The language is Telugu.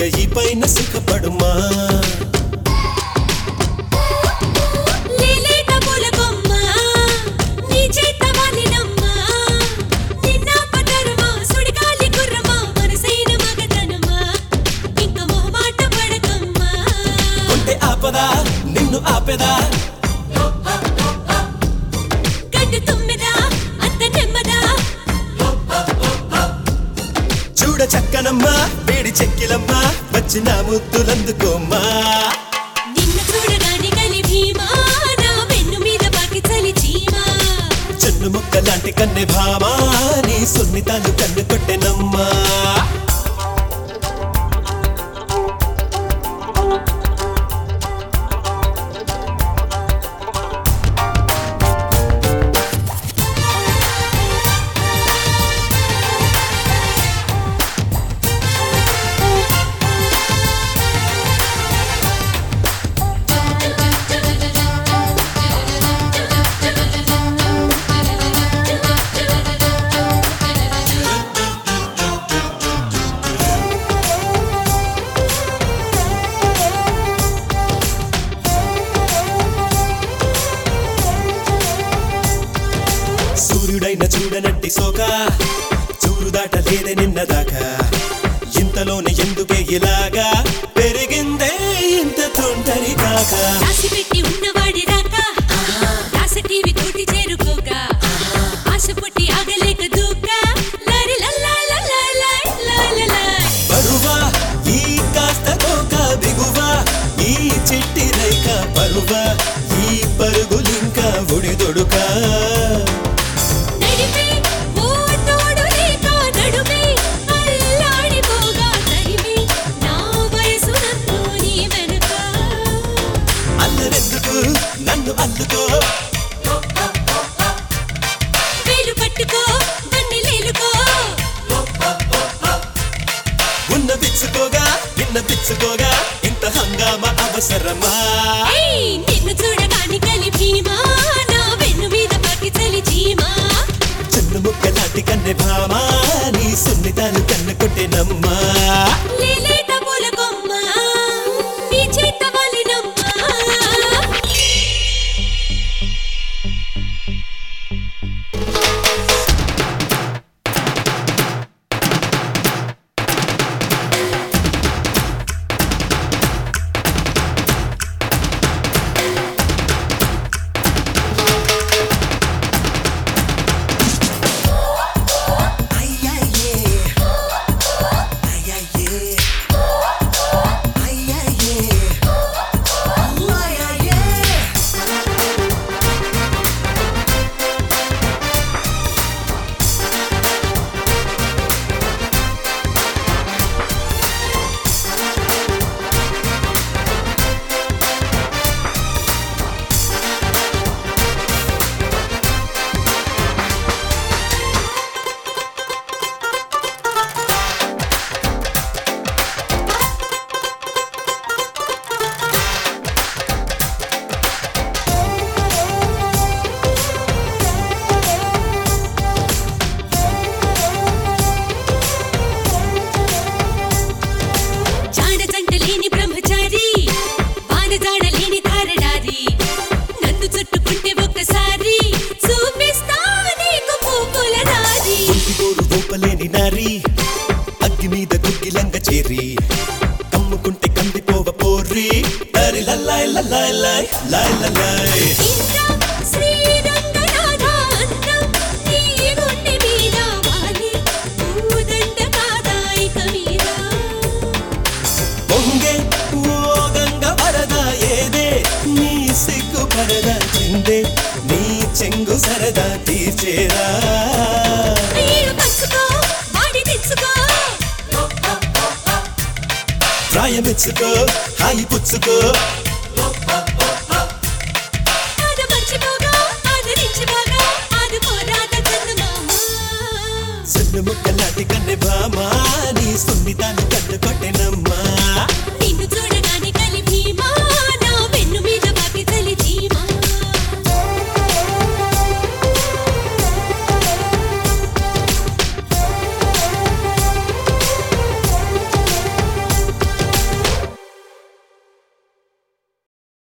ఈ పైన సుఖపడుమా లేలేత పూలకొమ్మ, నీ చేత వాలినమ్మా. నిన్న పదరమా, సుడిగాలి గుర్రమా, మనసైన మగతనమా. ఇంక మొహమాట పడకమ్మా. కొంటే ఆపదా నిన్ను ఆపెదా గడ్డు తుమ్మెదా, అంత నెమ్మదా. చూడ చక్కనమ్మా వేడి చెక్కిలమ్మా వచ్చిన ముద్దులందుకోమ్మా నిన్ను చూడగానే గలి భీమా, నా వెన్ను మీద పాకి చలి చీమా. చెన్ను ముక్క లాంటి కన్నె భామా నీ సున్నితాలు కన్ను కొట్టెనమ్మా సూర్యుడైన చూడనట్టి సోక చూరు దాట లేదే నిన్నదాకా ఇంతలోనే ఎందుకే ఇలాగా పెరిగిందే ఇంత తొంటరి కాక రాసి పెట్టి ఉన్నవాడి రాక రాసి టీవీ తోటి చేరుకోక ఆశ పుట్టి ఆగలేక దూక లారి లల్లా లల్లా లాయ్ లాయ్ లాయ్. బరువా ఈ కాస్త కోక దిగువా ఈ చిట్టి రైక పరువా ఈ పరుగులింకా ఉడిదొడుకా నడిపే ఓ తోడు లేక నడుమే అల్లాడిపోగా తరిమి నా వయసు నన్ను నీ వెనుక అల్లరెందుకు నన్ను అల్లుకో వేలు పట్టుకో దాన్ని లేలుకో ఉన్న పిచ్చుకోగా నిన్న పిచ్చుకోగా ఇంత హంగామా అవసరమా ఏయ్ నిన్ను చూడగాని కలి భీమా నా వెన్ను మీద పాకి చలి చీమా చిన్న ముక్క లాంటి కన్నె భామా నీ సున్నితాలు కన్ను కొట్టెనమ్మా లేలేత పూలకొమ్మ, నీ చేత వాలినమ్మా. జాడ జంట లేని బ్రహ్మచారి వాన జాడ లేని ధారడారి నన్ను చుట్టుకుంటే ఒక్కసారి చూపిస్తా నీకు పువ్వుల దారి ఒంటిగోరు ఊపలేని నారి అగ్గి మీద గుగ్గిలంగ చేరి కమ్ముకుంటే కందిపోవ పోర్రి దారి లల్లాయ్ లల్లాయ్ లాయ్ లాయ్ లల్లాయ్ ఇంద్రం శ్రీరంగనాథ అందం నీ గుండె మీద వాలి పూదండ కాదాయిక మీద పొంగే ఓ గంగ వరద ఏదే నీ సిగ్గు పరద చిందే నీ చెంగు సరదా తీర్చేరా నీరు పంచుకో వాడి తెచ్చుకో ప్రాయమిచ్చుకో హాయి పుచ్చుకో అది మర్చిపోగా ఆదరించిపోగా ఆదుకోరాద చందమామ సున్ను ముక్కలాంటి కన్నె భామా నీ సున్నితాలు